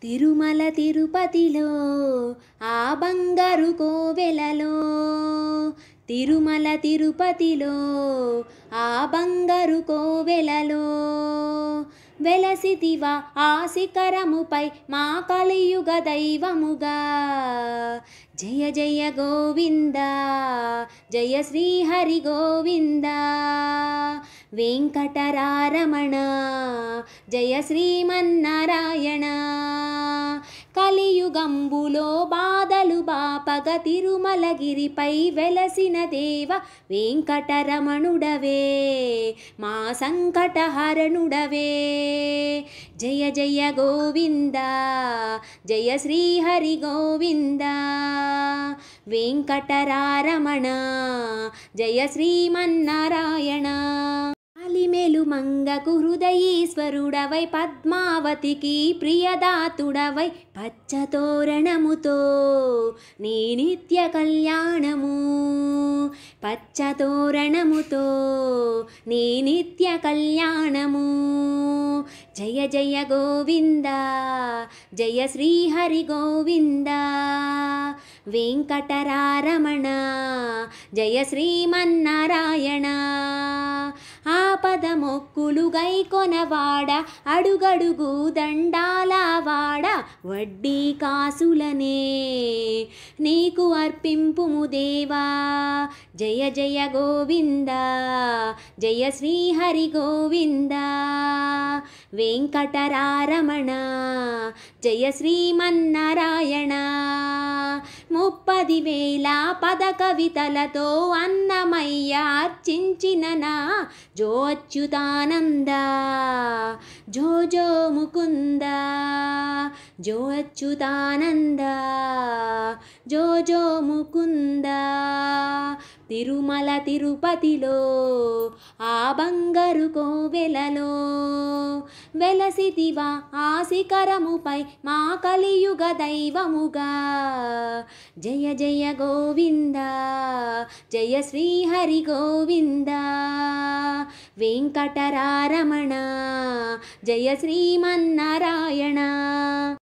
తిరుమల తిరుపతిలో ఆ బంగారు కోవెలలో తిరుమల తిరుపతిలో ఆ బంగారు కోవెలలో వెలసితివా ఆ శిఖరముపై మా కలియుగ దైవముగా జయ జయ గోవింద జయ శ్రీహరి గోవింద వెంకటరారమణ జయ శ్రీమన్నారాయణ కలియుగంబులో బాధలు బాపగ తిరుమలగిరిపై వెలసిన దేవ వెంకటరమణుడవే మా సంకటహరణుడవే జయ జయ గోవింద జయ శ్రీహరి గోవింద వెంకటరారమణ జయ శ్రీమన్నారాయణ అలిమేలు మంగకు హృదయీశ్వరుడవై పద్మావతికి ప్రియదాతుడవై పచ్చతోరణముతో నీ నిత్య కళ్యాణము పచ్చతోరణముతో నీ నిత్య కళ్యాణము జయ జయ గోవింద జయ శ్రీహరి గోవింద వెంకటరారమణ జయ శ్రీమన్నారాయణ ఆపద మొక్కులు గైకొనవాడ అడుగడుగు దండాలవాడ వడ్డీ కాసులనే నీకు అర్పింపుము దేవా జయ జయ గోవింద జయ శ్రీహరి గోవింద వెంకటరారమణ జయ శ్రీమన్నారాయణ ముప్పది వేల పద కవితలతో అన్నమయ్య అర్చించిన నా జో అచ్యుతానంద జో జో ముకుంద జో అచ్యుతానంద జో జో ముకుంద తిరుమల తిరుపతిలో ఆ బంగారు కోవెలలో వెలసితివా ఆ శిఖరముపై మా కలియుగ దైవముగా జయ జయ గోవింద జయ శ్రీహరి గోవింద వెంకటరారమణ జయ శ్రీమన్నారాయణ